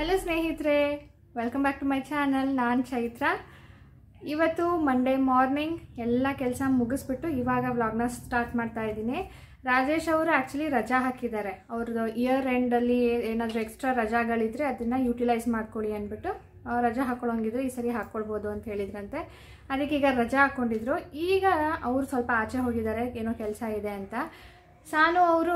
hello ಸ್ನೇಹಿತರೆ welcome back to my channel ನಾನು ಚೈತ್ರ ಇವತ್ತು ಮಂಡೇ ಮಾರ್ನಿಂಗ್ ಎಲ್ಲ ಕೆಲಸ ಮುಗಿಸ್ಬಿಟ್ಟು ಇವಾಗ ವ್ಲಾಗ್ನ ಸ್ಟಾರ್ಟ್ ಮಾಡ್ತಾ ಇದ್ದೀನಿ ರಾಜೇಶ್ ಅವರು ಆ್ಯಕ್ಚುಲಿ ರಜಾ ಹಾಕಿದ್ದಾರೆ ಅವ್ರದ್ದು ಇಯರ್ ಎಂಡಲ್ಲಿ ಏನಾದರೂ ಎಕ್ಸ್ಟ್ರಾ ರಜಾಗಳಿದ್ರೆ ಅದನ್ನು ಯೂಟಿಲೈಸ್ ಮಾಡ್ಕೊಳ್ಳಿ ಅಂದ್ಬಿಟ್ಟು ಆ, ರಜಾ ಹಾಕೊಳ್ಳೋಂಗಿದ್ರೆ ಈ ಸರಿ ಹಾಕ್ಕೊಳ್ಬೋದು ಅಂತ ಹೇಳಿದ್ರಂತೆ ಅದಕ್ಕೆ ಈಗ ರಜಾ ಹಾಕ್ಕೊಂಡಿದ್ರು ಈಗ ಅವರು ಸ್ವಲ್ಪ ಆಚೆ ಹೋಗಿದ್ದಾರೆ ಏನೋ ಕೆಲಸ ಇದೆ ಅಂತ ಸಾನು ಅವರು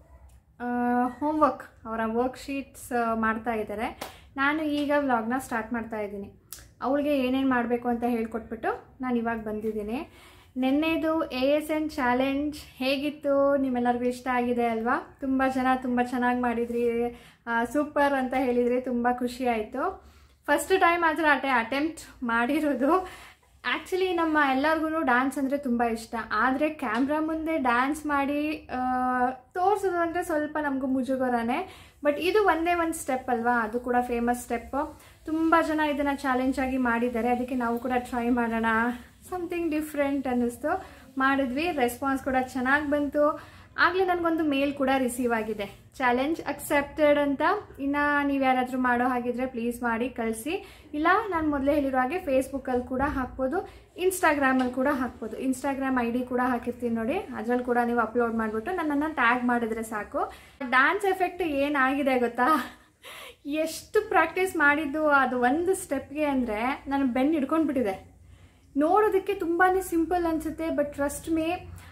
ಹೋಮ್ವರ್ಕ್ ಅವರ ವರ್ಕ್ ಶೀಟ್ಸ್ ಮಾಡ್ತಾ ಇದ್ದಾರೆ ನಾನು ಈಗ ವ್ಲಾಗ್ನ ಸ್ಟಾರ್ಟ್ ಮಾಡ್ತಾ ಇದ್ದೀನಿ ಅವಳಿಗೆ ಏನೇನು ಮಾಡಬೇಕು ಅಂತ ಹೇಳ್ಕೊಟ್ಬಿಟ್ಟು ನಾನು ಇವಾಗ ಬಂದಿದ್ದೀನಿ ನಿನ್ನೆದು ಎ ಎಸ್ ಎನ್ ಚಾಲೆಂಜ್ ಹೇಗಿತ್ತು ನಿಮ್ಮೆಲ್ಲರಿಗೂ ಇಷ್ಟ ಆಗಿದೆ ಅಲ್ವಾ ತುಂಬ ಜನ ತುಂಬ ಚೆನ್ನಾಗಿ ಮಾಡಿದ್ರಿ ಸೂಪರ್ ಅಂತ ಹೇಳಿದ್ರಿ ತುಂಬ ಖುಷಿ ಆಯಿತು ಫಸ್ಟ್ ಟೈಮ್ ಆದರೆ ಅಟೆ ಅಟೆಂಪ್ಟ್ ಮಾಡಿರೋದು ಆ್ಯಕ್ಚುಲಿ ನಮ್ಮ ಎಲ್ಲರಿಗೂ ಡ್ಯಾನ್ಸ್ ಅಂದರೆ ತುಂಬ ಇಷ್ಟ ಆದರೆ ಕ್ಯಾಮ್ರಾ ಮುಂದೆ ಡ್ಯಾನ್ಸ್ ಮಾಡಿ ತೋರಿಸೋದು ಅಂದರೆ ಸ್ವಲ್ಪ ನಮಗೂ ಮುಜುಗರನೇ ಬಟ್ ಇದು ಒಂದೇ ಒಂದು ಸ್ಟೆಪ್ ಅಲ್ವಾ ಅದು ಕೂಡ ಫೇಮಸ್ ಸ್ಟೆಪ್ ತುಂಬ ಜನ ಇದನ್ನು ಚಾಲೆಂಜ್ ಆಗಿ ಮಾಡಿದ್ದಾರೆ ಅದಕ್ಕೆ ನಾವು ಕೂಡ ಟ್ರೈ ಮಾಡೋಣ ಸಮಥಿಂಗ್ ಡಿಫ್ರೆಂಟ್ ಅನ್ನಿಸ್ತು ಮಾಡಿದ್ವಿ ರೆಸ್ಪಾನ್ಸ್ ಕೂಡ ಚೆನ್ನಾಗಿ ಬಂತು ಆಗಲೇ ನನಗೊಂದು ಮೇಲ್ ಕೂಡ ರಿಸೀವ್ ಆಗಿದೆ ಚಾಲೆಂಜ್ ಅಕ್ಸೆಪ್ಟೆಡ್ ಅಂತ ಇನ್ನು ನೀವು ಯಾರಾದರೂ ಮಾಡೋ ಹಾಗಿದ್ರೆ ಪ್ಲೀಸ್ ಮಾಡಿ ಕಳಿಸಿ ಇಲ್ಲ ನಾನು ಮೊದಲೇ ಹೇಳಿರೋ ಹಾಗೆ ಫೇಸ್ಬುಕ್ಕಲ್ಲಿ ಕೂಡ ಹಾಕ್ಬೋದು ಇನ್ಸ್ಟಾಗ್ರಾಮಲ್ಲಿ ಕೂಡ ಹಾಕ್ಬೋದು ಇನ್ಸ್ಟಾಗ್ರಾಮ್ ಐ ಡಿ ಕೂಡ ಹಾಕಿರ್ತೀನಿ ನೋಡಿ ಅದರಲ್ಲಿ ಕೂಡ ನೀವು ಅಪ್ಲೋಡ್ ಮಾಡಿಬಿಟ್ಟು ನನ್ನನ್ನು ಟ್ಯಾಗ್ ಮಾಡಿದ್ರೆ ಸಾಕು ಡ್ಯಾನ್ಸ್ ಎಫೆಕ್ಟ್ ಏನಾಗಿದೆ ಗೊತ್ತಾ ಎಷ್ಟು ಪ್ರಾಕ್ಟೀಸ್ ಮಾಡಿದ್ದು ಅದು ಒಂದು ಸ್ಟೆಪ್ಗೆ ಅಂದರೆ ನಾನು ಬೆನ್ನು ಹಿಡ್ಕೊಂಡ್ಬಿಟ್ಟಿದೆ ನೋಡೋದಕ್ಕೆ ತುಂಬಾ ಸಿಂಪಲ್ ಅನಿಸುತ್ತೆ ಬಟ್ ಟ್ರಸ್ಟ್ ಮೇ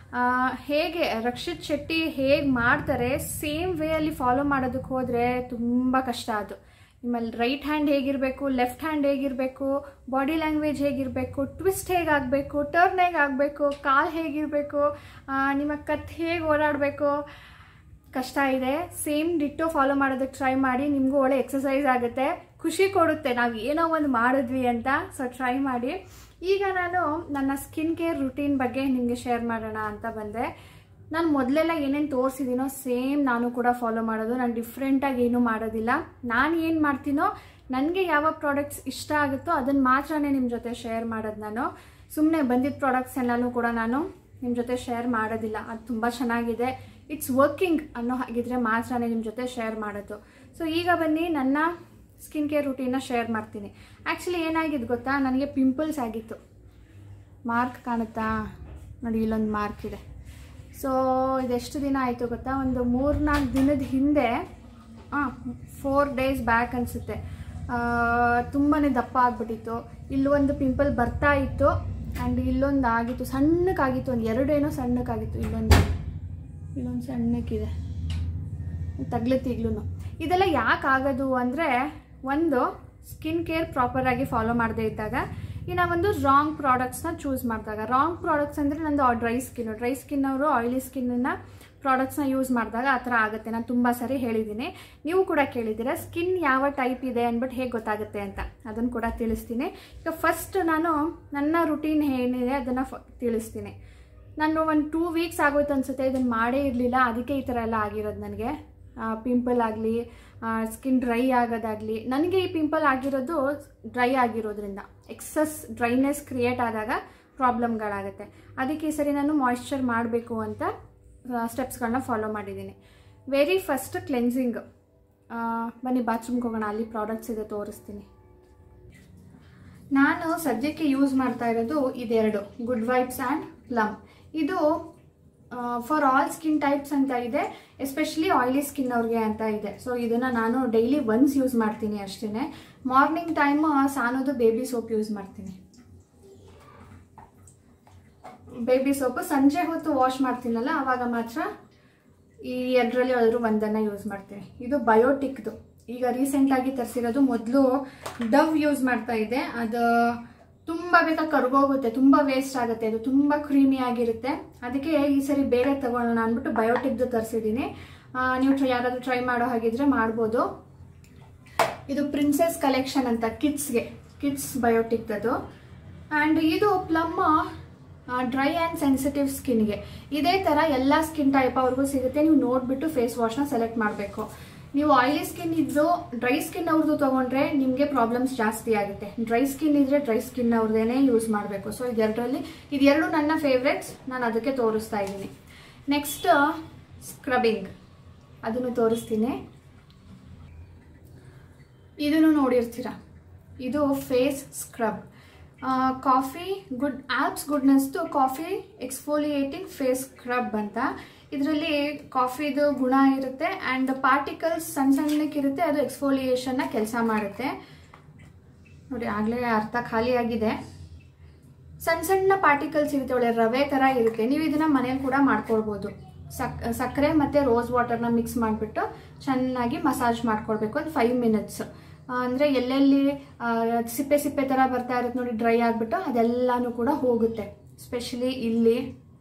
ಹೇಗೆ ರಕ್ಷಿತ್ ಶೆಟ್ಟಿ ಹೇಗೆ ಮಾಡ್ತಾರೆ ಸೇಮ್ ವೇ ಅಲ್ಲಿ ಫಾಲೋ ಮಾಡೋದಕ್ಕೆ ಹೋದರೆ ತುಂಬ ಕಷ್ಟ ಅದು ನಿಮ್ಮಲ್ಲಿ ರೈಟ್ ಹ್ಯಾಂಡ್ ಹೇಗಿರಬೇಕು ಲೆಫ್ಟ್ ಹ್ಯಾಂಡ್ ಹೇಗಿರಬೇಕು ಬಾಡಿ ಲ್ಯಾಂಗ್ವೇಜ್ ಹೇಗಿರಬೇಕು ಟ್ವಿಸ್ಟ್ ಹೇಗಾಗಬೇಕು ಟರ್ನ್ ಹೇಗಾಗಬೇಕು ಕಾಲು ಹೇಗಿರಬೇಕು ನಿಮ್ಮ ಕತ್ ಹೇಗೆ ಓಡಾಡಬೇಕು ಕಷ್ಟ ಇದೆ ಸೇಮ್ ಡಿಟ್ಟೋ ಫಾಲೋ ಮಾಡೋದಕ್ಕೆ ಟ್ರೈ ಮಾಡಿ ನಿಮಗೂ ಒಳ್ಳೆ ಎಕ್ಸಸೈಸ್ ಆಗುತ್ತೆ ಖುಷಿ ಕೊಡುತ್ತೆ ನಾವು ಏನೋ ಒಂದು ಮಾಡಿದ್ವಿ ಅಂತ ಸೊ ಟ್ರೈ ಮಾಡಿ ಈಗ ನಾನು ನನ್ನ ಸ್ಕಿನ್ ಕೇರ್ ರುಟೀನ್ ಬಗ್ಗೆ ನಿಮಗೆ ಶೇರ್ ಮಾಡೋಣ ಅಂತ ಬಂದೆ ನಾನು ಮೊದಲೆಲ್ಲ ಏನೇನು ತೋರಿಸಿದ್ದೀನೋ ಸೇಮ್ ನಾನು ಕೂಡ ಫಾಲೋ ಮಾಡೋದು ನಾನು ಡಿಫ್ರೆಂಟಾಗಿ ಏನೂ ಮಾಡೋದಿಲ್ಲ ನಾನು ಏನು ಮಾಡ್ತೀನೋ ನನಗೆ ಯಾವ ಪ್ರಾಡಕ್ಟ್ಸ್ ಇಷ್ಟ ಆಗುತ್ತೋ ಅದನ್ನು ಮಾತ್ರನೇ ನಿಮ್ಮ ಜೊತೆ ಶೇರ್ ಮಾಡೋದು ನಾನು ಸುಮ್ಮನೆ ಬಂದಿದ್ದ ಪ್ರಾಡಕ್ಟ್ಸ್ ಎಲ್ಲನೂ ಕೂಡ ನಾನು ನಿಮ್ಮ ಜೊತೆ ಶೇರ್ ಮಾಡೋದಿಲ್ಲ ಅದು ತುಂಬ ಚೆನ್ನಾಗಿದೆ ಇಟ್ಸ್ ವರ್ಕಿಂಗ್ ಅನ್ನೋ ಹಾಗಿದ್ರೆ ಮಾತ್ರನೇ ನಿಮ್ಮ ಜೊತೆ ಶೇರ್ ಮಾಡೋದು ಸೊ ಈಗ ಬನ್ನಿ ನನ್ನ ಸ್ಕಿನ್ ಕೇರ್ ರುಟೀನ ಶೇರ್ ಮಾಡ್ತೀನಿ ಆ್ಯಕ್ಚುಲಿ ಏನಾಗಿದ್ದು ಗೊತ್ತಾ ನನಗೆ ಪಿಂಪಲ್ಸ್ ಆಗಿತ್ತು ಮಾರ್ಕ್ ಕಾಣುತ್ತಾ ನೋಡಿ ಇಲ್ಲೊಂದು ಮಾರ್ಕ್ ಇದೆ ಸೊ ಇದೆಷ್ಟು ದಿನ ಆಯಿತು ಗೊತ್ತಾ ಒಂದು ಮೂರು ನಾಲ್ಕು ದಿನದ ಹಿಂದೆ ಹಾಂ ಫೋರ್ ಡೇಸ್ ಬ್ಯಾಕ್ ಅನಿಸುತ್ತೆ ತುಂಬಾ ದಪ್ಪ ಆಗಿಬಿಟ್ಟಿತ್ತು ಇಲ್ಲೊಂದು ಪಿಂಪಲ್ ಬರ್ತಾ ಇತ್ತು ಆ್ಯಂಡ್ ಇಲ್ಲೊಂದು ಆಗಿತ್ತು ಸಣ್ಣಕ್ಕಾಗಿತ್ತು ಒಂದು ಎರಡೇನೋ ಸಣ್ಣಕ್ಕಾಗಿತ್ತು ಇಲ್ಲೊಂದು ಇಲ್ಲೊಂದು ಸಣ್ಣಕ್ಕಿದೆ ತಗ್ಲುತ್ತೆ ಈಗ್ಲೂ ಇದೆಲ್ಲ ಯಾಕೆ ಆಗೋದು ಅಂದರೆ ಒಂದು ಸ್ಕಿನ್ ಕೇರ್ ಪ್ರಾಪರಾಗಿ ಫಾಲೋ ಮಾಡದೇ ಇದ್ದಾಗ ಇನ್ನು ಒಂದು ರಾಂಗ್ ಪ್ರಾಡಕ್ಟ್ಸ್ನ ಚೂಸ್ ಮಾಡಿದಾಗ ರಾಂಗ್ ಪ್ರಾಡಕ್ಟ್ಸ್ ಅಂದರೆ ನಂದು ಡ್ರೈ ಸ್ಕಿನ್ನು ಡ್ರೈ ಸ್ಕಿನ್ ಅವರು ಆಯಿಲಿ ಸ್ಕಿನ್ನ ಪ್ರಾಡಕ್ಟ್ಸ್ನ ಯೂಸ್ ಮಾಡಿದಾಗ ಆ ಥರ ಆಗುತ್ತೆ ನಾನು ತುಂಬ ಸರಿ ಹೇಳಿದ್ದೀನಿ ನೀವು ಕೂಡ ಕೇಳಿದ್ದೀರಾ ಸ್ಕಿನ್ ಯಾವ ಟೈಪ್ ಇದೆ ಅಂದ್ಬಿಟ್ಟು ಹೇಗೆ ಗೊತ್ತಾಗುತ್ತೆ ಅಂತ ಅದನ್ನು ಕೂಡ ತಿಳಿಸ್ತೀನಿ ಈಗ ಫಸ್ಟ್ ನಾನು ನನ್ನ ರುಟೀನ್ ಏನಿದೆ ಅದನ್ನು ಫ ತಿಳಿಸ್ತೀನಿ ನಾನು ಒಂದು ಟೂ ವೀಕ್ಸ್ ಆಗೋಯ್ತು ಅನಿಸುತ್ತೆ ಇದನ್ನು ಮಾಡೇ ಇರಲಿಲ್ಲ ಅದಕ್ಕೆ ಈ ಥರ ಎಲ್ಲ ಆಗಿರೋದು ನನಗೆ ಪಿಂಪಲ್ ಆಗಲಿ ಸ್ಕಿನ್ ಡ್ರೈ ಆಗೋದಾಗಲಿ ನನಗೆ ಈ ಪಿಂಪಲ್ ಆಗಿರೋದು ಡ್ರೈ ಆಗಿರೋದ್ರಿಂದ ಎಕ್ಸಸ್ ಡ್ರೈನೆಸ್ ಕ್ರಿಯೇಟ್ ಆದಾಗ ಪ್ರಾಬ್ಲಮ್ಗಳಾಗುತ್ತೆ ಅದಕ್ಕೆ ಈ ಸರಿ ನಾನು ಮಾಯಿಶ್ಚರ್ ಮಾಡಬೇಕು ಅಂತ ಸ್ಟೆಪ್ಸ್ಗಳನ್ನ ಫಾಲೋ ಮಾಡಿದ್ದೀನಿ ವೆರಿ ಫಸ್ಟ್ ಕ್ಲೆನ್ಸಿಂಗ್ ಬನ್ನಿ ಬಾತ್ರೂಮ್ಗೆ ಹೋಗೋಣ ಅಲ್ಲಿ ಪ್ರಾಡಕ್ಟ್ಸ್ ಇದೆ ತೋರಿಸ್ತೀನಿ ನಾನು ಸದ್ಯಕ್ಕೆ ಯೂಸ್ ಮಾಡ್ತಾ ಇರೋದು ಇದೆರಡು ಗುಡ್ ವೈಬ್ಸ್ ಆ್ಯಂಡ್ ಪ್ಲಮ್ ಇದು ಫಾರ್ ಆಲ್ ಸ್ಕಿನ್ ಟೈಪ್ಸ್ ಅಂತ ಇದೆ ಎಸ್ಪೆಷಲಿ ಆಯಿಲಿ ಸ್ಕಿನ್ ಅವ್ರಿಗೆ ಅಂತ ಇದೆ ಸೊ ಇದನ್ನು ನಾನು ಡೈಲಿ ಒನ್ಸ್ ಯೂಸ್ ಮಾಡ್ತೀನಿ ಅಷ್ಟೇ ಮಾರ್ನಿಂಗ್ ಟೈಮ್ ಸಾನೋದು ಬೇಬಿ ಸೋಪ್ ಯೂಸ್ ಮಾಡ್ತೀನಿ ಬೇಬಿ ಸೋಪು ಸಂಜೆ ಹೊತ್ತು ವಾಶ್ ಮಾಡ್ತೀನಲ್ಲ ಆವಾಗ ಮಾತ್ರ ಈ ಎರಡರಲ್ಲಿ ಯಾವ್ದಾದ್ರು ಒಂದನ್ನು ಯೂಸ್ ಮಾಡ್ತೀನಿ ಇದು ಬಯೋಟಿಕ್ದು ಈಗ ರೀಸೆಂಟಾಗಿ ತರಿಸಿರೋದು ಮೊದಲು ಡವ್ ಯೂಸ್ ಮಾಡ್ತಾ ಇದ್ದೆ ಅದು ತುಂಬ ಬೇಗ ಕರ್ಗೋಗುತ್ತೆ ತುಂಬ ವೇಸ್ಟ್ ಆಗುತ್ತೆ ಅದು ತುಂಬ ಕ್ರೀಮಿ ಆಗಿರುತ್ತೆ ಅದಕ್ಕೆ ಈ ಸರಿ ಬೇರೆ ತಗೊಳ್ಳೋಣ ಅಂದ್ಬಿಟ್ಟು ಬಯೋಟಿಕ್ದು ತರಿಸಿದ್ದೀನಿ ನೀವು ಟ್ರೈ ಯಾರಾದರೂ ಟ್ರೈ ಮಾಡೋ ಹಾಗಿದ್ರೆ ಮಾಡ್ಬೋದು ಇದು ಪ್ರಿನ್ಸೆಸ್ ಕಲೆಕ್ಷನ್ ಅಂತ ಕಿಡ್ಸ್ಗೆ ಕಿಡ್ಸ್ ಬಯೋಟಿಕ್ದದು ಆ್ಯಂಡ್ ಇದು ಪ್ಲಮ್ ಡ್ರೈ ಆ್ಯಂಡ್ ಸೆನ್ಸಿಟಿವ್ ಸ್ಕಿನ್ಗೆ ಇದೇ ಥರ ಎಲ್ಲ ಸ್ಕಿನ್ ಟೈಪ್ ಅವ್ರಿಗೂ ಸಿಗುತ್ತೆ ನೀವು ನೋಡಿಬಿಟ್ಟು ಫೇಸ್ ವಾಶ್ನ ಸೆಲೆಕ್ಟ್ ಮಾಡಬೇಕು ನೀವು ಆಯಿಲಿ ಸ್ಕಿನ್ ಇದ್ದು ಡ್ರೈ ಸ್ಕಿನ್ ಅವ್ರದ್ದು ತೊಗೊಂಡ್ರೆ ನಿಮಗೆ ಪ್ರಾಬ್ಲಮ್ಸ್ ಜಾಸ್ತಿ ಆಗುತ್ತೆ ಡ್ರೈ ಸ್ಕಿನ್ ಇದ್ರೆ ಡ್ರೈ ಸ್ಕಿನ್ ಅವ್ರದ್ದೇನೆ ಯೂಸ್ ಮಾಡಬೇಕು ಸೊ ಇದೆರಡರಲ್ಲಿ ಇದೆರಡು ನನ್ನ ಫೇವ್ರೆಟ್ಸ್ ನಾನು ಅದಕ್ಕೆ ತೋರಿಸ್ತಾ ಇದ್ದೀನಿ ನೆಕ್ಸ್ಟ್ ಸ್ಕ್ರಬಿಂಗ್ ಅದನ್ನು ತೋರಿಸ್ತೀನಿ ಇದನ್ನು ನೋಡಿರ್ತೀರ ಇದು ಫೇಸ್ ಸ್ಕ್ರಬ್ ಕಾಫಿ ಗುಡ್ ಆಪ್ಸ್ ಗುಡ್ನೆಸ್ದು ಕಾಫಿ ಎಕ್ಸ್ಫೋಲಿಯೇಟಿಂಗ್ ಫೇಸ್ ಸ್ಕ್ರಬ್ ಅಂತ ಇದರಲ್ಲಿ ಕಾಫಿದು ಗುಣ ಇರುತ್ತೆ ಆ್ಯಂಡ್ ಪಾರ್ಟಿಕಲ್ಸ್ ಸಣ್ಣ ಸಣ್ಣಕ್ಕಿರುತ್ತೆ ಅದು ಎಕ್ಸ್ಫೋಲಿಯೇಷನ್ನ ಕೆಲಸ ಮಾಡುತ್ತೆ ನೋಡಿ ಆಗಲೇ ಅರ್ಥ ಖಾಲಿಯಾಗಿದೆ ಸಣ್ಣ ಸಣ್ಣ ಪಾರ್ಟಿಕಲ್ಸ್ ಇರುತ್ತೆ ಒಳ್ಳೆ ರವೆ ಥರ ಇರುತ್ತೆ ನೀವು ಇದನ್ನ ಮನೇಲಿ ಕೂಡ ಮಾಡ್ಕೊಳ್ಬೋದು ಸಕ್ ಸಕ್ಕರೆ ಮತ್ತು ರೋಸ್ ವಾಟರ್ನ ಮಿಕ್ಸ್ ಮಾಡಿಬಿಟ್ಟು ಚೆನ್ನಾಗಿ ಮಸಾಜ್ ಮಾಡ್ಕೊಳ್ಬೇಕು ಒಂದು ಫೈವ್ ಮಿನಿಟ್ಸ್ ಅಂದರೆ ಎಲ್ಲೆಲ್ಲಿ ಆ, ಸಿಪ್ಪೆ ಸಿಪ್ಪೆ ಥರ ಬರ್ತಾ ಇರುತ್ತೆ ನೋಡಿ ಡ್ರೈ ಆಗಿಬಿಟ್ಟು ಅದೆಲ್ಲನೂ ಕೂಡ ಹೋಗುತ್ತೆ ಸ್ಪೆಷಲಿ ಇಲ್ಲಿ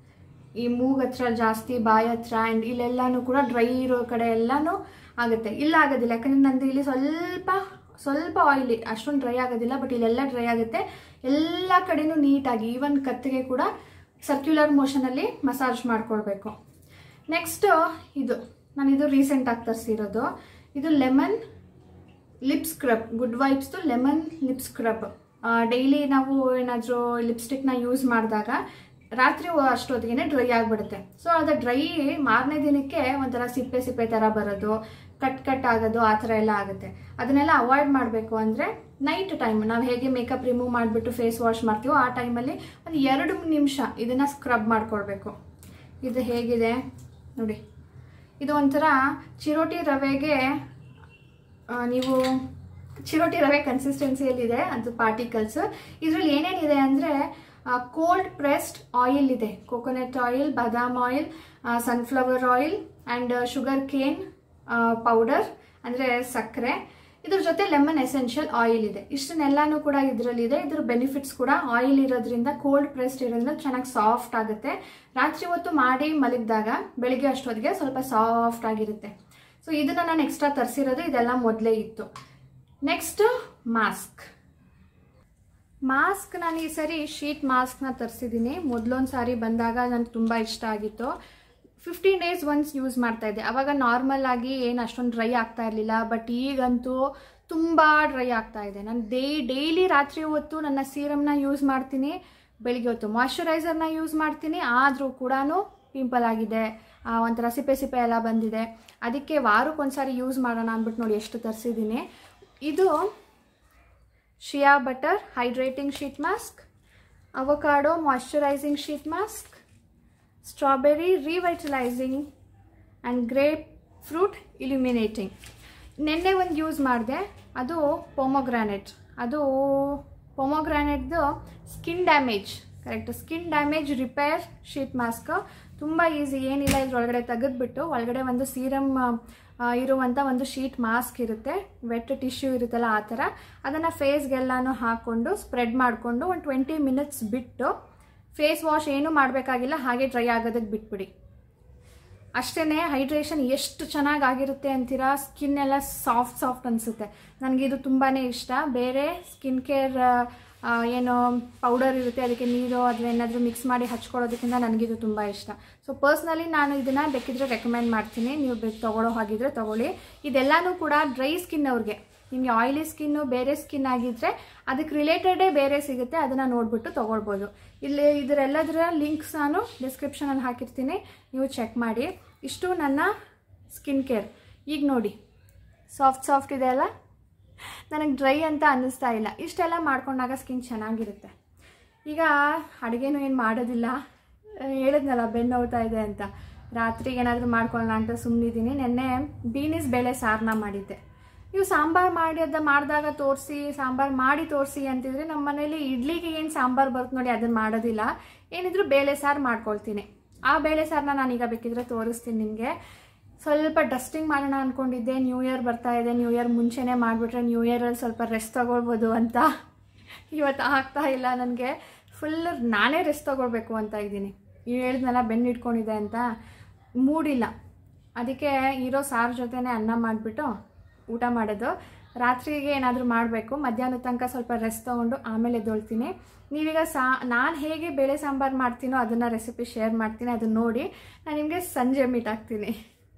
ಈ ಮೂಗ್ ಹತ್ರ ಜಾಸ್ತಿ ಬಾಯಿ ಹತ್ರ ಆ್ಯಂಡ್ ಇಲ್ಲೆಲ್ಲಾನು ಕೂಡ ಡ್ರೈ ಇರೋ ಕಡೆ ಎಲ್ಲಾನು ಆಗುತ್ತೆ ಇಲ್ಲ ಆಗೋದಿಲ್ಲ ಯಾಕಂದ್ರೆ ನಂದು ಇಲ್ಲಿ ಸ್ವಲ್ಪ ಸ್ವಲ್ಪ ಆಯಿಲಿ ಅಷ್ಟೊಂದು ಡ್ರೈ ಆಗೋದಿಲ್ಲ ಬಟ್ ಇಲ್ಲೆಲ್ಲ ಡ್ರೈ ಆಗುತ್ತೆ ಎಲ್ಲ ಕಡೆನೂ ನೀಟಾಗಿ ಈವನ್ ಕತ್ತಿಗೆ ಕೂಡ ಸರ್ಕ್ಯುಲರ್ ಮೋಷನಲ್ಲಿ ಮಸಾಜ್ ಮಾಡ್ಕೊಳ್ಬೇಕು ನೆಕ್ಸ್ಟ್ ಇದು ನಾನು ಇದು ರೀಸೆಂಟಾಗಿ ತರಿಸಿರೋದು ಇದು ಲೆಮನ್ ಲಿಪ್ ಸ್ಕ್ರಬ್ ಗುಡ್ ವೈಬ್ಸ್ದು ಲೆಮನ್ ಲಿಪ್ ಸ್ಕ್ರಬ್ ಡೈಲಿ ನಾವು ಏನಾದರೂ ಲಿಪ್ಸ್ಟಿಕ್ನ ಯೂಸ್ ಮಾಡಿದಾಗ ರಾತ್ರಿ ಅಷ್ಟೊತ್ತಿಗೆ ಡ್ರೈ ಆಗಿಬಿಡುತ್ತೆ ಸೊ ಅದು ಡ್ರೈ ಮಾರನೇ ದಿನಕ್ಕೆ ಒಂಥರ ಸಿಪ್ಪೆ ಸಿಪ್ಪೆ ಥರ ಬರೋದು ಕಟ್ ಕಟ್ ಆಗೋದು ಆ ಥರ ಎಲ್ಲ ಆಗುತ್ತೆ ಅದನ್ನೆಲ್ಲ ಅವಾಯ್ಡ್ ಮಾಡಬೇಕು ಅಂದರೆ ನೈಟ್ ಟೈಮ್ ನಾವು ಹೇಗೆ ಮೇಕಪ್ ರಿಮೂವ್ ಮಾಡಿಬಿಟ್ಟು ಫೇಸ್ ವಾಶ್ ಮಾಡ್ತೀವೋ ಆ ಟೈಮಲ್ಲಿ ಒಂದು ಎರಡು ನಿಮಿಷ ಇದನ್ನು ಸ್ಕ್ರಬ್ ಮಾಡ್ಕೊಳ್ಬೇಕು ಇದು ಹೇಗಿದೆ ನೋಡಿ ಇದು ಒಂಥರ ಚಿರೋಟಿ ರವೆಗೆ ಆ, ನೀವು ಚಿರೋಟಿ ರವೆ ಕನ್ಸಿಸ್ಟೆನ್ಸಿಯಲ್ಲಿದೆ ಅದು ಪಾರ್ಟಿಕಲ್ಸ್ ಇದರಲ್ಲಿ ಏನೇನಿದೆ ಅಂದರೆ ಕೋಲ್ಡ್ ಪ್ರೆಸ್ಡ್ ಆಯಿಲ್ ಇದೆ ಕೋಕೋನಟ್ ಆಯಿಲ್ ಬಾದಾಮ್ oil sunflower oil and sugar cane powder ಅಂದರೆ ಸಕ್ಕರೆ ಇದ್ರ ಜೊತೆ ಲೆಮನ್ ಎಸೆನ್ಷಿಯಲ್ ಆಯಿಲ್ ಇದೆ ಇಷ್ಟನ್ನೆಲ್ಲಾನು ಕೂಡ ಇದರಲ್ಲಿದೆ ಇದ್ರ ಬೆನಿಫಿಟ್ಸ್ ಕೂಡ ಆಯಿಲ್ ಇರೋದ್ರಿಂದ ಕೋಲ್ಡ್ ಪ್ರೆಸ್ಡ್ ಇರೋದ್ರಿಂದ ಚೆನ್ನಾಗಿ ಸಾಫ್ಟ್ ಆಗುತ್ತೆ ರಾತ್ರಿ ಹೊತ್ತು ಮಾಡಿ ಮಲಗಿದಾಗ ಬೆಳಿಗ್ಗೆ ಅಷ್ಟೊತ್ತಿಗೆ ಸ್ವಲ್ಪ ಸಾಫ್ಟ್ ಆಗಿರುತ್ತೆ ಸೊ ಇದನ್ನ ನಾನು ಎಕ್ಸ್ಟ್ರಾ ತರಿಸಿರೋದು ಇದೆಲ್ಲ ಮೊದಲೇ ಇತ್ತು ನೆಕ್ಸ್ಟ್ ಮಾಸ್ಕ್ ಮಾಸ್ಕ್ ನಾನು ಈ ಸರಿ ಶೀಟ್ ಮಾಸ್ಕ್ನ ತರಿಸಿದ್ದೀನಿ ಮೊದಲೊಂದು ಸಾರಿ ಬಂದಾಗ ನನಗೆ ತುಂಬ ಇಷ್ಟ ಆಗಿತ್ತು ಫಿಫ್ಟೀನ್ ಡೇಸ್ ಒನ್ಸ್ ಯೂಸ್ ಮಾಡ್ತಾ ಇದ್ದೆ ಅವಾಗ ನಾರ್ಮಲ್ ಆಗಿ ಏನು ಅಷ್ಟೊಂದು ಡ್ರೈ ಆಗ್ತಾ ಇರಲಿಲ್ಲ ಬಟ್ ಈಗಂತೂ ತುಂಬ ಡ್ರೈ ಆಗ್ತಾ ಇದೆ ನಾನು ಡೇ ಡೈಲಿ ರಾತ್ರಿ ಹೊತ್ತು ನನ್ನ ಸೀರಮ್ನ ಯೂಸ್ ಮಾಡ್ತೀನಿ ಬೆಳಿಗ್ಗೆ ಹೊತ್ತು ಮಾಯ್ಶ್ಚರೈಸರ್ನ ಯೂಸ್ ಮಾಡ್ತೀನಿ ಆದರೂ ಕೂಡ ಪಿಂಪಲ್ ಆಗಿದೆ ಆ, ಒಂಥರ ಸಿಪ್ಪೆ ಸಿಪ್ಪೆ ಎಲ್ಲ ಬಂದಿದೆ ಅದಕ್ಕೆ ವಾರಕ್ಕೊಂದ್ಸಾರಿ ಯೂಸ್ ಮಾಡೋಣ ಅಂದ್ಬಿಟ್ಟು ನೋಡಿ ಎಷ್ಟು ತರಿಸಿದ್ದೀನಿ ಇದು shea butter hydrating sheet mask avocado moisturising sheet mask strawberry revitalising and grapefruit illuminating ನಿನ್ನೆ ಒಂದು ಯೂಸ್ ಮಾಡಿದೆ ಅದು ಪೊಮೊಗ್ರಾನೆಟ್ ಅದು ಪೊಮೊಗ್ರಾನೆಟ್ದು skin damage correct skin damage repair sheet mask ತುಂಬ ಈಸಿ ಏನಿಲ್ಲ ಇದ್ರೊಳಗಡೆ ತೆಗೆದ್ಬಿಟ್ಟು ಒಳಗಡೆ ಒಂದು ಸೀರಮ್ ಇರುವಂಥ ಒಂದು ಶೀಟ್ ಮಾಸ್ಕ್ ಇರುತ್ತೆ ವೆಟ್ ಟಿಶ್ಯೂ ಇರುತ್ತಲ್ಲ ಆ ಥರ ಅದನ್ನು ಫೇಸ್ಗೆಲ್ಲಾನು ಹಾಕ್ಕೊಂಡು ಸ್ಪ್ರೆಡ್ ಮಾಡಿಕೊಂಡು ಒಂದು ಟ್ವೆಂಟಿ ಮಿನಿಟ್ಸ್ ಬಿಟ್ಟು ಫೇಸ್ ವಾಶ್ ಏನೂ ಮಾಡಬೇಕಾಗಿಲ್ಲ ಹಾಗೆ ಡ್ರೈ ಆಗೋದಕ್ಕೆ ಬಿಟ್ಬಿಡಿ ಅಷ್ಟೇ ಹೈಡ್ರೇಷನ್ ಎಷ್ಟು ಚೆನ್ನಾಗಿ ಆಗಿರುತ್ತೆ ಅಂತೀರಾ ಸ್ಕಿನ್ ಎಲ್ಲ ಸಾಫ್ಟ್ ಸಾಫ್ಟ್ ಅನಿಸುತ್ತೆ ನನಗೆ ಇದು ತುಂಬಾ ಇಷ್ಟ ಬೇರೆ ಸ್ಕಿನ್ ಕೇರ್ ಏನು ಪೌಡರ್ ಇರುತ್ತೆ ಅದಕ್ಕೆ ನೀರು ಅಥವಾ ಏನಾದರೂ ಮಿಕ್ಸ್ ಮಾಡಿ ಹಚ್ಕೊಳ್ಳೋದಕ್ಕಿಂತ ನನಗಿದು ತುಂಬ ಇಷ್ಟ ಸೊ ಪರ್ಸ್ನಲಿ ನಾನು ಇದನ್ನು ಬೇಕಿದ್ರೆ ರೆಕಮೆಂಡ್ ಮಾಡ್ತೀನಿ ನೀವು ಬೇಕು ತೊಗೊಳ್ಳೋ ಹಾಗಿದ್ರೆ ತೊಗೊಳ್ಳಿ ಇದೆಲ್ಲನೂ ಕೂಡ ಡ್ರೈ ಸ್ಕಿನ್ ಅವ್ರಿಗೆ ನಿಮಗೆ ಆಯಿಲಿ ಸ್ಕಿನ್ನು ಬೇರೆ ಸ್ಕಿನ್ ಆಗಿದ್ದರೆ ಅದಕ್ಕೆ ರಿಲೇಟೆಡೇ ಬೇರೆ ಸಿಗುತ್ತೆ ಅದನ್ನು ನೋಡಿಬಿಟ್ಟು ತೊಗೊಳ್ಬೋದು ಇಲ್ಲಿ ಇದರೆಲ್ಲದರ ಲಿಂಕ್ಸ್ ನಾನು ಡಿಸ್ಕ್ರಿಪ್ಷನಲ್ಲಿ ಹಾಕಿರ್ತೀನಿ ನೀವು ಚೆಕ್ ಮಾಡಿ ಇಷ್ಟು ನನ್ನ ಸ್ಕಿನ್ ಕೇರ್ ಈಗ ನೋಡಿ ಸಾಫ್ಟ್ ಸಾಫ್ಟ್ ಇದೆ ಅಲ್ಲ ನನಗೆ ಡ್ರೈ ಅಂತ ಅನ್ನಿಸ್ತಾ ಇಲ್ಲ ಇಷ್ಟೆಲ್ಲ ಮಾಡ್ಕೊಂಡಾಗ ಸ್ಕಿನ್ ಚೆನ್ನಾಗಿರುತ್ತೆ ಈಗ ಅಡುಗೆನೂ ಏನು ಮಾಡೋದಿಲ್ಲ ಆ, ಹೇಳಿದ್ನಲ್ಲ ಬೆನ್ನು ನೋವ್ತಾ ಇದೆ ಅಂತ ರಾತ್ರಿಗೆ ಏನಾದರೂ ಮಾಡ್ಕೊಳ್ಳೋಣ ಅಂತ ಸುಮ್ಮನಿದ್ದೀನಿ ನೆನ್ನೆ ಬೀನಿಸ್ ಬೇಳೆ ಸಾರನ್ನ ಮಾಡಿದ್ದೆ ನೀವು ಸಾಂಬಾರು ಮಾಡಿ ಅದ ಮಾಡಿದಾಗ ತೋರಿಸಿ ಸಾಂಬಾರು ಮಾಡಿ ತೋರಿಸಿ ಅಂತಿದ್ರೆ ನಮ್ಮ ಮನೇಲಿ ಇಡ್ಲಿಗೆ ಏನು ಸಾಂಬಾರು ಬರುತ್ತೆ ನೋಡಿ ಅದನ್ನು ಮಾಡೋದಿಲ್ಲ ಏನಿದ್ರು ಬೇಳೆ ಸಾರು ಮಾಡ್ಕೊಳ್ತೀನಿ ಆ ಬೇಳೆ ಸಾರನ್ನ ನಾನೀಗ ಬೇಕಿದ್ರೆ ತೋರಿಸ್ತೀನಿ ನಿಮಗೆ ಸ್ವಲ್ಪ ಡಸ್ಟಿಂಗ್ ಮಾಡೋಣ ಅಂದ್ಕೊಂಡಿದ್ದೆ ನ್ಯೂ ಇಯರ್ ಬರ್ತಾ ಇದೆ ನ್ಯೂ ಇಯರ್ ಮುಂಚೆನೇ ಮಾಡಿಬಿಟ್ರೆ ನ್ಯೂ ಇಯರಲ್ಲಿ ಸ್ವಲ್ಪ ರೆಸ್ಟ್ ತಗೊಳ್ಬೋದು ಅಂತ ಇವತ್ತು ಆಗ್ತಾ ಇಲ್ಲ ನನಗೆ ಫುಲ್ ನಾನೇ ರೆಸ್ಟ್ ತಗೊಳ್ಬೇಕು ಅಂತ ಇದ್ದೀನಿ ನೀವು ಹೇಳಿದ್ನಲ್ಲ ಬೆನ್ನು ಇಟ್ಕೊಂಡಿದೆ ಅಂತ ಮೂಡಿಲ್ಲ ಅದಕ್ಕೆ ಇರೋ ಸಾರು ಜೊತೆನೇ ಅನ್ನ ಮಾಡಿಬಿಟ್ಟು ಊಟ ಮಾಡೋದು ರಾತ್ರಿಗೆ ಏನಾದರೂ ಮಾಡಬೇಕು ಮಧ್ಯಾಹ್ನದ ತನಕ ಸ್ವಲ್ಪ ರೆಸ್ಟ್ ತೊಗೊಂಡು ಆಮೇಲೆ ಎದ್ದೊಳ್ತೀನಿ ನೀವೀಗ ಸಾ ನಾನು ಹೇಗೆ ಬೇಳೆ ಸಾಂಬಾರು ಮಾಡ್ತೀನೋ ಅದನ್ನು ರೆಸಿಪಿ ಶೇರ್ ಮಾಡ್ತೀನಿ ಅದನ್ನ ನೋಡಿ ನಾನು ನಿಮಗೆ ಸಂಜೆ ಮೀಟ್ ಆಗ್ತೀನಿ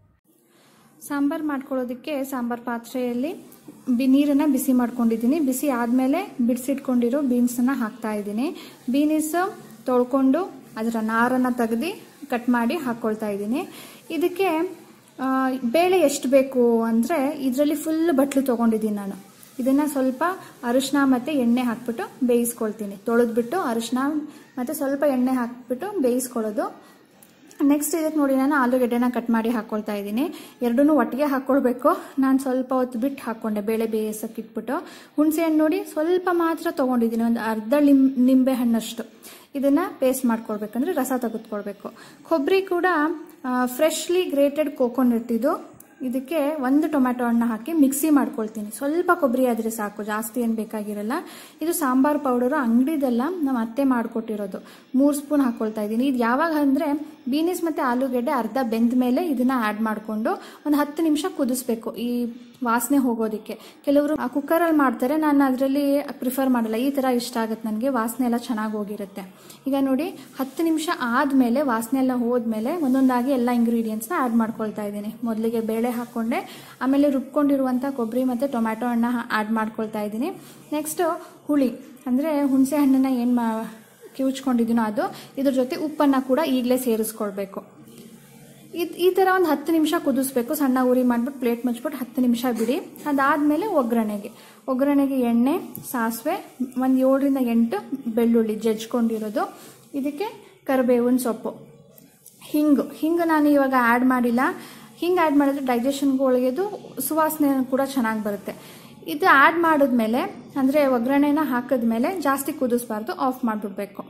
ಸಾಂಬಾರು ಮಾಡ್ಕೊಳ್ಳೋದಕ್ಕೆ ಸಾಂಬಾರು ಪಾತ್ರೆಯಲ್ಲಿ ಬಿ ನೀರನ್ನು ಬಿಸಿ ಮಾಡ್ಕೊಂಡಿದ್ದೀನಿ ಬಿಸಿ ಆದಮೇಲೆ ಬಿಡಿಸಿಟ್ಕೊಂಡಿರೋ ಬೀನ್ಸನ್ನು ಹಾಕ್ತಾ ಇದ್ದೀನಿ ಬೀನ್ಸ್ ತೊಳ್ಕೊಂಡು ಅದರ ನಾರನ್ನು ತೆಗೆದು ಕಟ್ ಮಾಡಿ ಹಾಕ್ಕೊಳ್ತಾ ಇದ್ದೀನಿ ಇದಕ್ಕೆ ಆ, ಬೇಳೆ ಎಷ್ಟು ಬೇಕು ಅಂದರೆ ಇದರಲ್ಲಿ ಫುಲ್ ಬಟ್ಲು ತೊಗೊಂಡಿದ್ದೀನಿ ನಾನು ಇದನ್ನು ಸ್ವಲ್ಪ ಅರಿಶಿನ ಮತ್ತು ಎಣ್ಣೆ ಹಾಕ್ಬಿಟ್ಟು ಬೇಯಿಸ್ಕೊಳ್ತೀನಿ ತೊಳೆದ್ಬಿಟ್ಟು ಅರಿಶಿನ ಮತ್ತು ಸ್ವಲ್ಪ ಎಣ್ಣೆ ಹಾಕ್ಬಿಟ್ಟು ಬೇಯಿಸ್ಕೊಳ್ಳೋದು ನೆಕ್ಸ್ಟ್ ಇದಕ್ಕೆ ನೋಡಿ ನಾನು ಆಲೂಗೆಡ್ಡೆನ ಕಟ್ ಮಾಡಿ ಹಾಕ್ಕೊಳ್ತಾ ಇದ್ದೀನಿ ಎರಡನ್ನೂ ಒಟ್ಟಿಗೆ ಹಾಕ್ಕೊಳ್ಬೇಕು ನಾನು ಸ್ವಲ್ಪ ಹೊತ್ತು ಬಿಟ್ಟು ಹಾಕ್ಕೊಂಡೆ ಬೇಳೆ ಬೇಯಿಸೋಕೆ ಇಟ್ಬಿಟ್ಟು ಹುಣಸೆ ಹಣ್ಣು ನೋಡಿ ಸ್ವಲ್ಪ ಮಾತ್ರ ತೊಗೊಂಡಿದ್ದೀನಿ ಒಂದು ಅರ್ಧ ಲಿಂ ನಿಂಬೆ ಹಣ್ಣಷ್ಟು ಇದನ್ನು ಪೇಸ್ಟ್ ಮಾಡ್ಕೊಳ್ಬೇಕಂದ್ರೆ ರಸ ತೆಗೆದುಕೊಳ್ಬೇಕು ಕೊಬ್ಬರಿ ಕೂಡ ಫ್ರೆಶ್ಲಿ ಗ್ರೇಟೆಡ್ ಕೋಕೋನಟ್ ಇದು ಇದಕ್ಕೆ ಒಂದು ಟೊಮ್ಯಾಟೊ ಹಣ್ಣು ಹಾಕಿ ಮಿಕ್ಸಿ ಮಾಡ್ಕೊಳ್ತೀನಿ ಸ್ವಲ್ಪ ಕೊಬ್ಬರಿ ಆದರೆ ಸಾಕು ಜಾಸ್ತಿ ಏನು ಬೇಕಾಗಿರಲ್ಲ ಇದು ಸಾಂಬಾರ್ ಪೌಡರು ಅಂಗಡಿದೆಲ್ಲ ನಮ್ಮ ಅತ್ತೆ ಮಾಡಿಕೊಟ್ಟಿರೋದು ಮೂರು ಸ್ಪೂನ್ ಹಾಕ್ಕೊಳ್ತಾ ಇದ್ದೀನಿ ಇದು ಯಾವಾಗ ಅಂದರೆ ಬೀನೀಸ್ ಮತ್ತು ಆಲೂಗೆಡ್ಡೆ ಅರ್ಧ ಬೆಂದ ಮೇಲೆ ಇದನ್ನು ಆ್ಯಡ್ ಮಾಡಿಕೊಂಡು ಒಂದು ಹತ್ತು ನಿಮಿಷ ಕುದಿಸ್ಬೇಕು ಈ ವಾಸನೆ ಹೋಗೋದಕ್ಕೆ ಕೆಲವರು ಕುಕ್ಕರಲ್ಲಿ ಮಾಡ್ತಾರೆ ನಾನು ಅದರಲ್ಲಿ ಪ್ರಿಫರ್ ಮಾಡಲ್ಲ ಈ ಥರ ಇಷ್ಟ ಆಗುತ್ತೆ ನನಗೆ ವಾಸನೆ ಎಲ್ಲ ಚೆನ್ನಾಗಿ ಹೋಗಿರುತ್ತೆ ಈಗ ನೋಡಿ ಹತ್ತು ನಿಮಿಷ ಆದಮೇಲೆ ವಾಸನೆ ಎಲ್ಲ ಹೋದ್ಮೇಲೆ ಒಂದೊಂದಾಗಿ ಎಲ್ಲ ಇಂಗ್ರೀಡಿಯೆಂಟ್ಸ್ನ ಆ್ಯಡ್ ಮಾಡ್ಕೊಳ್ತಾ ಇದ್ದೀನಿ ಮೊದಲಿಗೆ ಬೇಳೆ ಹಾಕ್ಕೊಂಡೆ ಆಮೇಲೆ ರುಬ್ಕೊಂಡಿರುವಂಥ ಕೊಬ್ಬರಿ ಮತ್ತು ಟೊಮ್ಯಾಟೊ ಹಣ್ಣ ಆ್ಯಡ್ ಮಾಡ್ಕೊಳ್ತಾ ಇದ್ದೀನಿ ನೆಕ್ಸ್ಟು ಹುಳಿ ಅಂದರೆ ಹುಣಸೆ ಹಣ್ಣನ್ನು ಏನು ಮಾ ಕಿವುಚ್ಕೊಂಡಿದ್ದೀನೋ ಅದು ಇದ್ರ ಜೊತೆ ಉಪ್ಪನ್ನು ಕೂಡ ಈಗಲೇ ಸೇರಿಸ್ಕೊಳ್ಬೇಕು ಇದು ಈ ಥರ ಒಂದು ಹತ್ತು ನಿಮಿಷ ಕುದಿಸ್ಬೇಕು ಸಣ್ಣ ಉರಿ ಮಾಡಿಬಿಟ್ಟು ಪ್ಲೇಟ್ ಮುಚ್ಬಿಟ್ಟು ಹತ್ತು ನಿಮಿಷ ಬಿಡಿ ಅದಾದಮೇಲೆ ಒಗ್ಗರಣೆಗೆ ಒಗ್ಗರಣೆಗೆ ಎಣ್ಣೆ ಸಾಸಿವೆ ಒಂದು ಏಳರಿಂದ ಎಂಟು ಬೆಳ್ಳುಳ್ಳಿ ಜಜ್ಕೊಂಡಿರೋದು ಇದಕ್ಕೆ ಕರಿಬೇವಿನ ಸೊಪ್ಪು ಹಿಂಗು ಹಿಂಗು ನಾನು ಇವಾಗ ಆ್ಯಡ್ ಮಾಡಿಲ್ಲ ಹಿಂಗೆ ಆ್ಯಡ್ ಮಾಡಿದ್ರೆ ಡೈಜೆಷನ್ಗೆ ಒಳಗೆದು ಸುವಾಸನೆ ಕೂಡ ಚೆನ್ನಾಗಿ ಬರುತ್ತೆ ಇದು ಆ್ಯಡ್ ಮಾಡಿದ್ಮೇಲೆ ಅಂದರೆ ಒಗ್ಗರಣೆನ ಹಾಕಿದ್ಮೇಲೆ ಜಾಸ್ತಿ ಕುದಿಸ್ಬಾರ್ದು ಆಫ್ ಮಾಡಿಬಿಡ್ಬೇಕು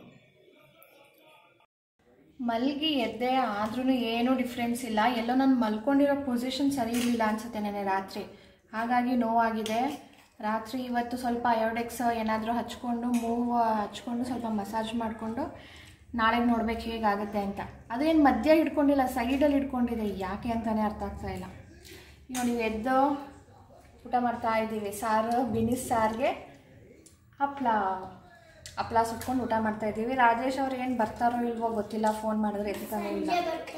ಮಲ್ಗಿ ಎದ್ದೆ ಆದ್ರೂ ಏನೂ ಡಿಫ್ರೆನ್ಸ್ ಇಲ್ಲ ಎಲ್ಲೋ ನಾನು ಮಲ್ಕೊಂಡಿರೋ ಪೊಸಿಷನ್ ಸರಿ ಇರಲಿಲ್ಲ ಅನ್ಸುತ್ತೆ ನೆನೆ ರಾತ್ರಿ ಹಾಗಾಗಿ ನೋವಾಗಿದೆ ರಾತ್ರಿ ಇವತ್ತು ಸ್ವಲ್ಪ ಅಯೋಡೆಕ್ಸ್ ಏನಾದರೂ ಹಚ್ಕೊಂಡು ಮೂವ್ ಹಚ್ಕೊಂಡು ಸ್ವಲ್ಪ ಮಸಾಜ್ ಮಾಡಿಕೊಂಡು ನಾಳೆಗೆ ನೋಡ್ಬೇಕು ಹೇಗಾಗುತ್ತೆ ಅಂತ ಅದೇನು ಮಧ್ಯ ಹಿಡ್ಕೊಂಡಿಲ್ಲ ಸೈಡಲ್ಲಿ ಹಿಡ್ಕೊಂಡಿದೆ ಯಾಕೆ ಅಂತಲೇ ಅರ್ಥ ಆಗ್ತಾ ಇಲ್ಲ ನೋಡಿ ಎದ್ದು ಊಟ ಮಾಡ್ತಾ ಇದ್ದೀವಿ ಸಾರು ಬಿನಿಸ್ ಸಾರಿಗೆ ಹಪ್ಳ ಹಪ್ಳ ಸುಟ್ಕೊಂಡು ಊಟ ಮಾಡ್ತಾ ಇದ್ದೀವಿ ರಾಜೇಶ್ ಅವ್ರು ಏನು ಬರ್ತಾರೋ ಇಲ್ವೋ ಗೊತ್ತಿಲ್ಲ ಫೋನ್ ಮಾಡಿದ್ರೆ ಎತ್ತಾನೆ ಇಲ್ಲ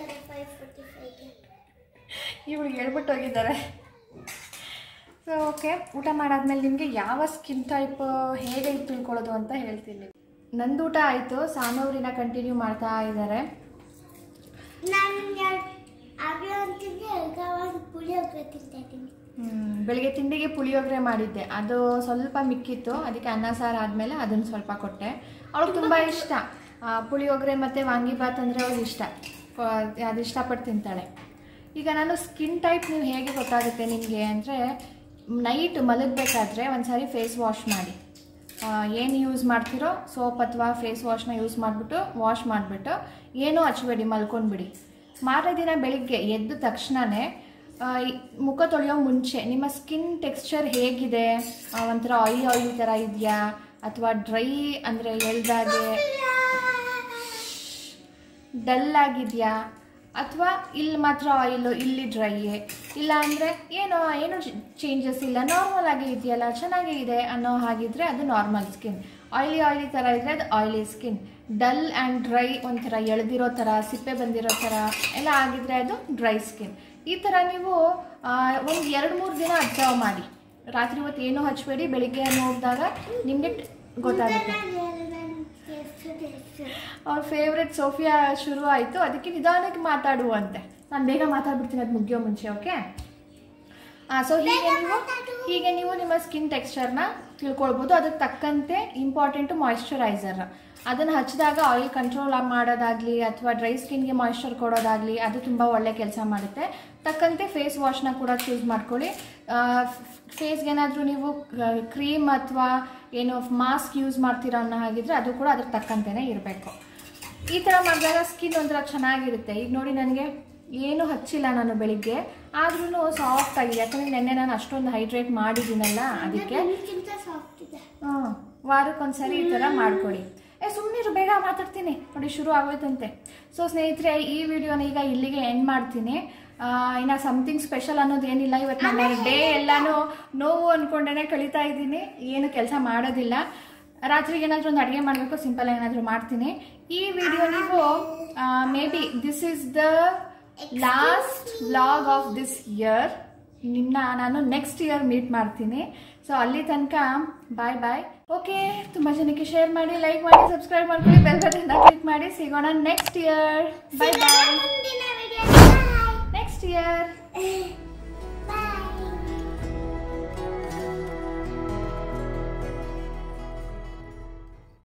ಇವಳಿಗೆ ಹೇಳ್ಬಿಟ್ಟು ಹೋಗಿದ್ದಾರೆ ಸೊ ಓಕೆ ಊಟ ಮಾಡಾದ್ಮೇಲೆ ನಿಮಗೆ ಯಾವ ಸ್ಕಿನ್ ಟೈಪ್ ಹೇಗೆ ತಿಳ್ಕೊಳ್ಳೋದು ಅಂತ ಹೇಳ್ತೀನಿ ನಂದು ಊಟ ಆಯಿತು ಸಾನವ್ರಿನ ಕಂಟಿನ್ಯೂ ಮಾಡ್ತಾ ಇದ್ದಾರೆ ನಾನು ಆಗಲೇ ಅಂತಿದ್ದೆ ಈಗ ಒಂದು ಪುಳಿಯೋಗರೆ ತಿಂತಾ ಇದ್ದೀನಿ ಹ್ಮ್, ಬೆಳಿಗ್ಗೆ ತಿಂಡಿಗೆ ಪುಳಿಯೋಗರೆ ಮಾಡಿದ್ದೆ ಅದು ಸ್ವಲ್ಪ ಮಿಕ್ಕಿತ್ತು ಅದಕ್ಕೆ ಅನ್ನ ಸಾರು ಆದಮೇಲೆ ಅದನ್ನು ಸ್ವಲ್ಪ ಕೊಟ್ಟೆ ಅವಳಿಗೆ ತುಂಬ ಇಷ್ಟ ಆ, ಪುಳಿಯೋಗರೆ ಮತ್ತು ವಾಂಗಿಬಾತ್ ಅಂದರೆ ಅವಳಿಗೆ ಇಷ್ಟ ಪ- ಅದು ಇಷ್ಟಪಟ್ಟು ತಿಂತಾಳೆ ಈಗ ನಾನು ಸ್ಕಿನ್ ಟೈಪ್ ನೀವು ಹೇಗೆ ಗೊತ್ತಾಗುತ್ತೆ ನಿಮಗೆ ಅಂದರೆ ನೈಟ್ ಮಲಗಬೇಕಾದ್ರೆ ಒಂದು ಸಾರಿ ಫೇಸ್ ವಾಶ್ ಮಾಡಿ ಏನು ಯೂಸ್ ಮಾಡ್ತೀರೋ ಸೋಪ್ ಅಥವಾ ಫೇಸ್ ವಾಶ್ನ ಯೂಸ್ ಮಾಡಿಬಿಟ್ಟು ವಾಶ್ ಮಾಡಿಬಿಟ್ಟು ಏನೂ ಹಚ್ಬೇಡಿ ಮಲ್ಕೊಂಡ್ಬಿಡಿ ಮಾರನೇ ದಿನ ಬೆಳಿಗ್ಗೆ ಎದ್ದ ತಕ್ಷಣವೇ ಆ, ಈ ಮುಖ ತೊಳೆಯೋ ಮುಂಚೆ ನಿಮ್ಮ ಸ್ಕಿನ್ ಟೆಕ್ಸ್ಚರ್ ಹೇಗಿದೆ ಆ, ಒಂಥರ ಆಯಿಲ್ ಆಯಿಲ್ ಥರ ಇದೆಯಾ ಅಥವಾ ಡ್ರೈ ಅಂದರೆ ಎಳ್ದಾಗೆ ಡಲ್ ಆಗಿದೆಯಾ ಅಥವಾ ಇಲ್ಲಿ ಮಾತ್ರ ಆಯಿಲು ಇಲ್ಲಿ ಡ್ರೈ ಇಲ್ಲ ಅಂದರೆ ಏನೋ ಏನು ಚೇಂಜಸ್ ಇಲ್ಲ ನಾರ್ಮಲ್ ಆಗಿ ಇದೆಯಲ್ಲ ಚೆನ್ನಾಗೇ ಇದೆ ಅನ್ನೋ ಹಾಗಿದ್ರೆ ಅದು ನಾರ್ಮಲ್ ಸ್ಕಿನ್ ಆಯಿಲಿ ಆಯಿಲಿ ಥರ ಇದ್ದರೆ ಅದು oily skin dull and dry ಒಂಥರ ಎಳೆದಿರೋ ಥರ ಸಿಪ್ಪೆ ಬಂದಿರೋ ಥರ ಎಲ್ಲ ಆಗಿದ್ರೆ ಅದು ಡ್ರೈ ಸ್ಕಿನ್ ಈ ಥರ ನೀವು ಒಂದು ಎರಡು ಮೂರು ದಿನ ಅಬ್ಸರ್ವ್ ಮಾಡಿ ರಾತ್ರಿ ಹೊತ್ತು ಏನೂ ಹಚ್ಚಬೇಡಿ ಬೆಳಿಗ್ಗೆ ನೋಡಿದಾಗ ನಿಮಗೆ ಗೊತ್ತಾಗುತ್ತೆ ಅವ್ರ ಫೇವ್ರೆಟ್ ಸೋಫಿಯಾ ಶುರು ಆಯಿತು ಅದಕ್ಕೆ ನಿಧಾನಕ್ಕೆ ಮಾತಾಡುವಂತೆ ನಾನು ಬೇಗ ಮಾತಾಡ್ಬಿಡ್ತೀನಿ ಅದು ಮುಗಿಯೋ ಮುಂಚೆ ಓಕೆ ಸೊ ಹೀಗೆ ನೀವು ಹೀಗೆ ನೀವು ನಿಮ್ಮ ಸ್ಕಿನ್ ಟೆಕ್ಸ್ಚರ್ನ ತಿಳ್ಕೊಳ್ಬೋದು ಅದಕ್ಕೆ ತಕ್ಕಂತೆ ಇಂಪಾರ್ಟೆಂಟು ಮಾಯಿಶ್ಚರೈಸರ್ ಅದನ್ನು ಹಚ್ಚಿದಾಗ ಆಯಿಲ್ ಕಂಟ್ರೋಲ್ ಮಾಡೋದಾಗಲಿ ಅಥವಾ ಡ್ರೈ ಸ್ಕಿನ್ಗೆ ಮಾಯಿಶ್ಚರ್ ಕೊಡೋದಾಗಲಿ ಅದು ತುಂಬ ಒಳ್ಳೆ ಕೆಲಸ ಮಾಡುತ್ತೆ ತಕ್ಕಂತೆ ಫೇಸ್ ವಾಶ್ನ ಕೂಡ ಚೂಸ್ ಮಾಡ್ಕೊಳ್ಳಿ ಫೇಸ್ಗೆ ಏನಾದರೂ ನೀವು ಕ್ರೀಮ್ ಅಥವಾ ಏನು ಮಾಸ್ಕ್ ಯೂಸ್ ಮಾಡ್ತೀರಾ ಅನ್ನೋ ಹಾಗಿದ್ರೆ ಅದು ಕೂಡ ಅದ್ರ ತಕ್ಕಂತೆಯೇ ಇರಬೇಕು ಈ ಥರ ಮಾಡಿದಾಗ ಸ್ಕಿನ್ ಒಂಥರ ಚೆನ್ನಾಗಿರುತ್ತೆ ಈಗ ನೋಡಿ ನನಗೆ ಏನು ಹಚ್ಚಿಲ್ಲ ನಾನು ಬೆಳಿಗ್ಗೆ ಆದ್ರೂ ಸಾಫ್ಟ್ ಆಗಿದೆ ಯಾಕಂದರೆ ನಿನ್ನೆ ನಾನು ಅಷ್ಟೊಂದು ಹೈಡ್ರೇಟ್ ಮಾಡಿದ್ದೀನಲ್ಲ ಅದಕ್ಕೆ ನನಗಿಂತ ಸಾಫ್ಟ್ ಇದೆ ಹಾಂ ವಾರಕ್ಕೊಂದ್ಸರಿ ಈ ಥರ ಮಾಡ್ಕೊಳ್ಳಿ ಏ ಸುಮ್ಮನಿರು ಬೇಗ ಮಾತಾಡ್ತೀನಿ ನೋಡಿ ಶುರು ಆಗೋಯ್ತಂತೆ ಸೊ ಸ್ನೇಹಿತರೆ ಈ ವಿಡಿಯೋನ ಈಗ ಇಲ್ಲಿಗೆ ಎಂಡ್ ಮಾಡ್ತೀನಿ ಆ, ಇನ್ನ ಸಮಥಿಂಗ್ ಸ್ಪೆಷಲ್ ಅನ್ನೋದು ಏನಿಲ್ಲ ಇವತ್ತು ನನ್ನ ಡೇ ಎಲ್ಲಾನು ನೋವು ಅಂದ್ಕೊಂಡೇ ಕಳೀತಾ ಇದ್ದೀನಿ ಏನು ಕೆಲಸ ಮಾಡೋದಿಲ್ಲ ರಾತ್ರಿಗೆ ಏನಾದರೂ ಒಂದು ಅಡುಗೆ ಮಾಡಬೇಕು ಸಿಂಪಲ್ ಏನಾದರೂ ಮಾಡ್ತೀನಿ ಈ ವಿಡಿಯೋ ನೀವು maybe this is the last vlog of this year ನಿನ್ನ ನಾನು ನೆಕ್ಸ್ಟ್ ಇಯರ್ ಮೀಟ್ ಮಾಡ್ತೀನಿ ಸೊ ಅಲ್ಲಿ ತನಕ ಬಾಯ್ ಬಾಯ್ ಓಕೆ ತುಂಬ ಜನಕ್ಕೆ ಶೇರ್ ಮಾಡಿ ಲೈಕ್ ಮಾಡಿ ಸಬ್ಸ್ಕ್ರೈಬ್ ಮಾಡ್ಕೊಳ್ಳಿ ಬೆಲ್ ಬಟನ್ನ ಕ್ಲಿಕ್ ಮಾಡಿ ಸಿಗೋಣ ನೆಕ್ಸ್ಟ್ ಇಯರ್ ಬಾಯ್ ಬಾಯ್ ಮುಂದಿನ ವಿಡಿಯೋ ನೆಕ್ಸ್ಟ್ ಇಯರ್